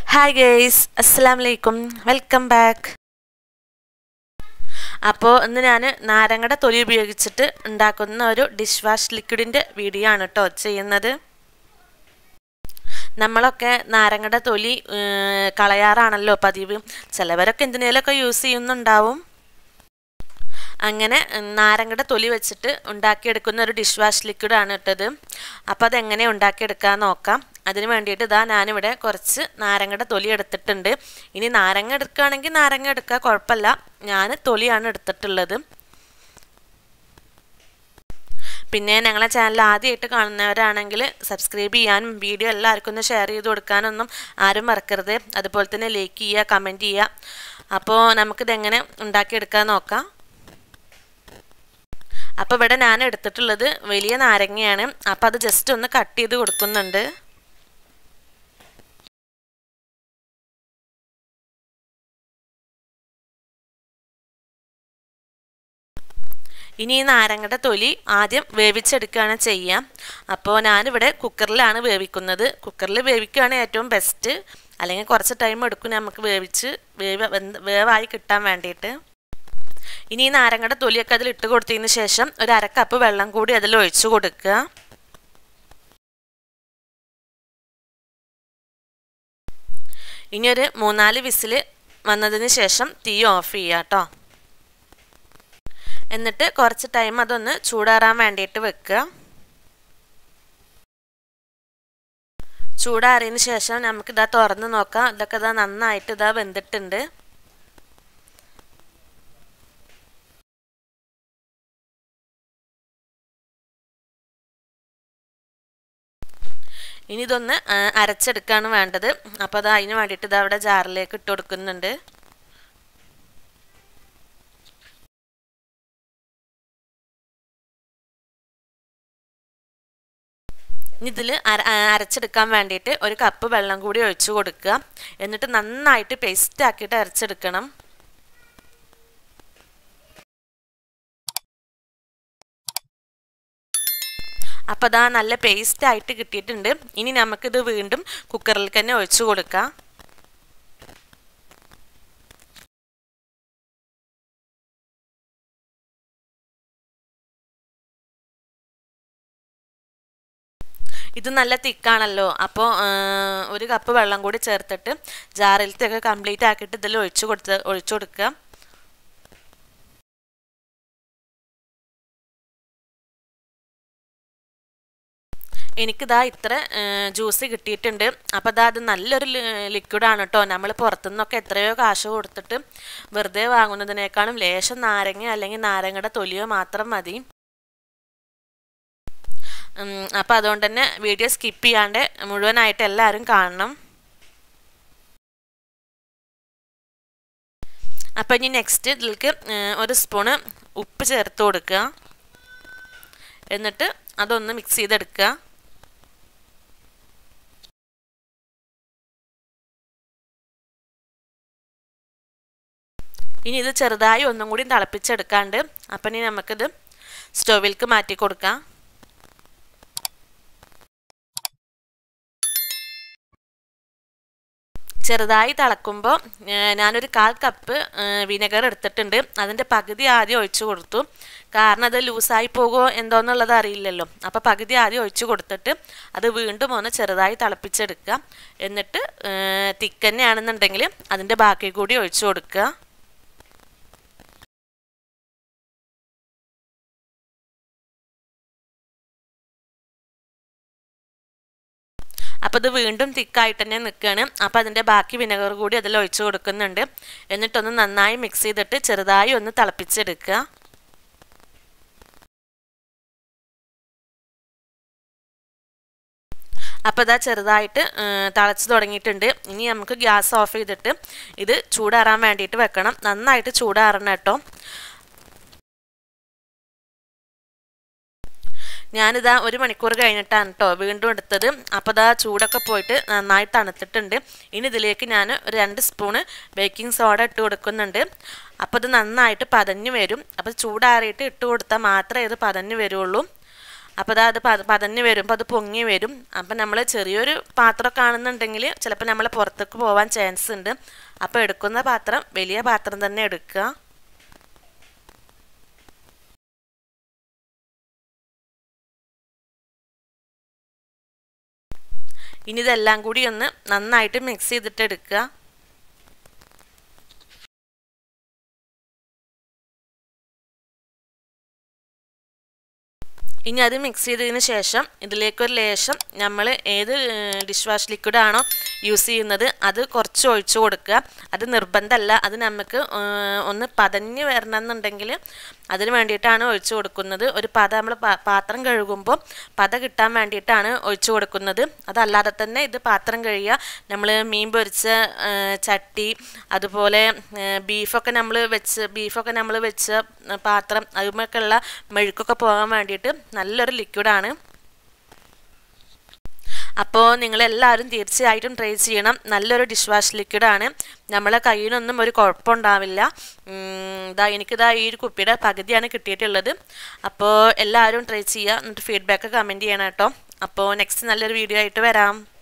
hi guys അസ്സാം വലൈക്കും welcome back അപ്പോൾ ഇന്ന് ഞാൻ നാരങ്ങയുടെ തൊലി ഉപയോഗിച്ചിട്ട് ഉണ്ടാക്കുന്ന ഒരു ഡിഷ് വാഷ് ലിക്വിഡിൻ്റെ വീഡിയോ ആണ് കേട്ടോ ചെയ്യുന്നത് നമ്മളൊക്കെ നാരങ്ങയുടെ തൊലി ഏർ, കളയാറാണല്ലോ പതിവ് ചിലവരൊക്കെ എന്തിനേലൊക്കെ യൂസ് ചെയ്യുന്നുണ്ടാവും അങ്ങനെ ഉം, നാരങ്ങയുടെ തൊലി വെച്ചിട്ട് ഉണ്ടാക്കിയെടുക്കുന്ന ഒരു ഡിഷ് വാഷ് ലിക്വിഡാണ് ഇട്ടത് അപ്പോൾ അതെങ്ങനെ ഉണ്ടാക്കിയെടുക്കാൻ നോക്കാം അതിന് വേണ്ടിയിട്ട് ഇതാ ഞാനിവിടെ കുറച്ച് നാരങ്ങയുടെ തൊലി എടുത്തിട്ടുണ്ട് ഇനി നാരങ്ങ എടുക്കുകയാണെങ്കിൽ നാരങ്ങ എടുക്കുക കുഴപ്പമില്ല ഞാൻ തൊലിയാണ് എടുത്തിട്ടുള്ളത് പിന്നെ ഞങ്ങളെ ചാനൽ ആദ്യമായിട്ട് കാണുന്നവരാണെങ്കിൽ സബ്സ്ക്രൈബ് ചെയ്യാനും വീഡിയോ എല്ലാവർക്കും ഒന്ന് ഷെയർ ചെയ്ത് കൊടുക്കാനൊന്നും ആരും മറക്കരുത് അതുപോലെ തന്നെ ലൈക്ക് ചെയ്യുക കമൻറ്റ് ചെയ്യുക അപ്പോൾ നമുക്കിതെങ്ങനെ ഉണ്ടാക്കിയെടുക്കാൻ നോക്കാം അപ്പോൾ ഇവിടെ ഞാൻ എടുത്തിട്ടുള്ളത് വലിയ നാരങ്ങയാണ് അപ്പോൾ അത് ജസ്റ്റ് ഒന്ന് കട്ട് ചെയ്ത് കൊടുക്കുന്നുണ്ട് ഇനി ഈ നാരങ്ങയുടെ തൊലി ആദ്യം വേവിച്ചെടുക്കുകയാണ് ചെയ്യുക അപ്പോൾ ഞാനിവിടെ കുക്കറിലാണ് വേവിക്കുന്നത് കുക്കറിൽ വേവിക്കുകയാണ് ഏറ്റവും ബെസ്റ്റ് അല്ലെങ്കിൽ കുറച്ച് ടൈം എടുക്കും നമുക്ക് വേവിച്ച് വേവ് വെന്ത് വേവായി കിട്ടാൻ വേണ്ടിയിട്ട് ഇനി ഈ നാരങ്ങയുടെ തൊലിയൊക്കെ അതിൽ ഇട്ട് കൊടുത്തതിന് ശേഷം ഒരു അര കപ്പ് വെള്ളം കൂടി അതിൽ ഒഴിച്ചു കൊടുക്കുക ഇനി ഒരു മൂന്നാല് വിസിൽ വന്നതിന് ശേഷം തീ ഓഫ് ചെയ്യുക കേട്ടോ എന്നിട്ട് കുറച്ച് ടൈം അതൊന്ന് ചൂടാറാൻ വേണ്ടിയിട്ട് വെക്കുക ചൂടാറിയതിന് ശേഷം നമുക്കിതാ തുറന്ന് നോക്കാം ഇതൊക്കെ ഇതാ നന്നായിട്ട് ഇതാ വെന്തിട്ടുണ്ട് ഇനി ഇതൊന്ന് ആ, അരച്ചെടുക്കുകയാണ് വേണ്ടത് അപ്പോൾ അത് അതിന് വേണ്ടിയിട്ട് ഇത് അവിടെ ജാറിലേക്ക് ഇട്ട് കൊടുക്കുന്നുണ്ട് ഇനി ഇതിൽ അര ആ, അരച്ചെടുക്കാൻ വേണ്ടിയിട്ട് ഒരു കപ്പ് വെള്ളം കൂടി ഒഴിച്ചു കൊടുക്കുക എന്നിട്ട് നന്നായിട്ട് പേസ്റ്റ് ആക്കിയിട്ട് അരച്ചെടുക്കണം അപ്പോൾ അതാ നല്ല പേസ്റ്റ് ആയിട്ട് കിട്ടിയിട്ടുണ്ട് ഇനി നമുക്കിത് വീണ്ടും കുക്കറിൽ തന്നെ ഒഴിച്ചു കൊടുക്കാം ഇത് നല്ല തിക്കാണല്ലോ അപ്പോൾ ഒരു കപ്പ് വെള്ളം കൂടി ചേർത്തിട്ട് ജാറിലത്തൊക്കെ കംപ്ലീറ്റ് ആക്കിയിട്ട് ഇതിൽ ഒഴിച്ചു കൊടുത്ത് ഒഴിച്ചു കൊടുക്കുക എനിക്കിതാ ഇത്ര ജ്യൂസ് കിട്ടിയിട്ടുണ്ട് അപ്പോൾ അതാ അത് നല്ലൊരു ലിക്വിഡാണ് കേട്ടോ നമ്മൾ പുറത്തുനിന്നൊക്കെ എത്രയോ കാശ് കൊടുത്തിട്ട് വെറുതെ വാങ്ങുന്നതിനേക്കാളും ലേശം നാരങ്ങ അല്ലെങ്കിൽ നാരങ്ങയുടെ തൊലിയോ മാത്രം മതി അപ്പോൾ അതുകൊണ്ട് തന്നെ വീഡിയോ സ്കിപ്പ് ചെയ്യാണ്ട് മുഴുവനായിട്ട് എല്ലാവരും കാണണം അപ്പോൾ ഇനി നെക്സ്റ്റ് ഇതിലേക്ക് ഒരു സ്പൂണ് ഉപ്പ് ചേർത്ത് കൊടുക്കുക എന്നിട്ട് അതൊന്ന് മിക്സ് ചെയ്തെടുക്കുക ഇനി ഇത് ചെറുതായി ഒന്നും കൂടി തിളപ്പിച്ചെടുക്കാണ്ട് അപ്പം ഇനി നമുക്കിത് സ്റ്റോവിലേക്ക് മാറ്റി കൊടുക്കാം ചെറുതായി തിളക്കുമ്പോൾ ഞാനൊരു കാൽ കപ്പ് വിനെഗർ എടുത്തിട്ടുണ്ട് അതിൻ്റെ പകുതി ആദ്യം ഒഴിച്ചു കൊടുത്തു കാരണം അത് ലൂസായി പോകുമോ എന്തോന്നുള്ളത് അറിയില്ലല്ലോ അപ്പോൾ പകുതി ആദ്യം ഒഴിച്ചു കൊടുത്തിട്ട് അത് വീണ്ടും ഒന്ന് ചെറുതായി തിളപ്പിച്ചെടുക്കുക എന്നിട്ട് തിക്കന്നെയാണെന്നുണ്ടെങ്കിൽ അതിൻ്റെ ബാക്കി കൂടി ഒഴിച്ചു കൊടുക്കുക അപ്പോൾ ഇത് വീണ്ടും തിക്കായിട്ട് തന്നെ നിൽക്കുകയാണ് അപ്പോൾ അതിൻ്റെ ബാക്കി വിനെഗർ കൂടി അതിൽ ഒഴിച്ചു കൊടുക്കുന്നുണ്ട് എന്നിട്ടൊന്ന് നന്നായി മിക്സ് ചെയ്തിട്ട് ചെറുതായി ഒന്ന് തിളപ്പിച്ചെടുക്കുക അപ്പോൾ ഇതാ ചെറുതായിട്ട് തിളച്ച് തുടങ്ങിയിട്ടുണ്ട് ഇനി നമുക്ക് ഗ്യാസ് ഓഫ് ചെയ്തിട്ട് ഇത് ചൂടാറാൻ വേണ്ടിയിട്ട് വെക്കണം നന്നായിട്ട് ചൂടാറണം കേട്ടോ ഞാനിതാ ഒരു മണിക്കൂർ കഴിഞ്ഞിട്ടാണ് കേട്ടോ വീണ്ടും എടുത്തത് അപ്പോൾ ഇതാ ചൂടൊക്കെ പോയിട്ട് നന്നായി തണുത്തിട്ടുണ്ട് ഇനി ഇതിലേക്ക് ഞാൻ ഒരു രണ്ട് സ്പൂണ് ബേക്കിംഗ് സോഡ ഇട്ട് കൊടുക്കുന്നുണ്ട് അപ്പോൾ ഇത് നന്നായിട്ട് പതഞ്ഞ് വരും അപ്പോൾ ചൂടാറിയിട്ട് ഇട്ട് കൊടുത്താൽ മാത്രമേ ഇത് പതഞ്ഞ് വരുള്ളൂ അപ്പോൾ അത് അത് പത പതഞ്ഞ് വരുമ്പോൾ അത് പൊങ്ങി വരും അപ്പം നമ്മൾ ചെറിയൊരു പാത്രം കാണുന്നുണ്ടെങ്കിൽ ചിലപ്പോൾ നമ്മൾ പുറത്തേക്ക് പോകാൻ ചാൻസ് ഉണ്ട് അപ്പോൾ എടുക്കുന്ന പാത്രം വലിയ പാത്രം തന്നെ എടുക്കുക ഇനി ഇതെല്ലാം കൂടി ഒന്ന് നന്നായിട്ട് മിക്സ് ചെയ്തിട്ട് എടുക്കുക ഇനി അത് മിക്സ് ചെയ്തതിന് ശേഷം ഇതിലേക്കൊരു ലേശം നമ്മൾ ഏത് ഡിഷ് വാഷ് ലിക്വിഡാണോ യൂസ് ചെയ്യുന്നത് അത് കുറച്ച് ഒഴിച്ചു കൊടുക്കുക അത് നിർബന്ധമല്ല അത് നമുക്ക് ഒന്ന് പതഞ്ഞ് വരണം എന്നുണ്ടെങ്കിൽ അതിന് വേണ്ടിയിട്ടാണ് ഒഴിച്ചു കൊടുക്കുന്നത് ഒരു പത നമ്മൾ പാത്രം കഴുകുമ്പോൾ പത കിട്ടാൻ വേണ്ടിയിട്ടാണ് ഒഴിച്ചു കൊടുക്കുന്നത് അതല്ലാതെ തന്നെ ഇത് പാത്രം കഴുകുക നമ്മൾ മീൻ പൊരിച്ച ചട്ടി അതുപോലെ ബീഫൊക്കെ നമ്മൾ വെച്ച് ബീഫൊക്കെ നമ്മൾ വെച്ച പാത്രം അതുമൊക്കെയുള്ള മെഴുക്കൊക്കെ പോകാൻ വേണ്ടിയിട്ട് നല്ലൊരു ലിക്വിഡാണ് അപ്പോൾ നിങ്ങളെല്ലാവരും തീർച്ചയായിട്ടും ട്രൈ ചെയ്യണം നല്ലൊരു ഡിഷ് വാഷ് ലിക്വിഡാണ് നമ്മളെ കയ്യിനൊന്നും ഒരു കുഴപ്പമുണ്ടാവില്ല ഇതാ എനിക്കിതാ ഈ ഒരു കുപ്പിയുടെ പകുതിയാണ് കിട്ടിയിട്ടുള്ളത് അപ്പോൾ എല്ലാവരും ട്രൈ ചെയ്യുക എന്നിട്ട് ഫീഡ്ബാക്ക് കമൻറ്റ് ചെയ്യണം കേട്ടോ അപ്പോൾ നെക്സ്റ്റ് നല്ലൊരു വീഡിയോ ആയിട്ട് വരാം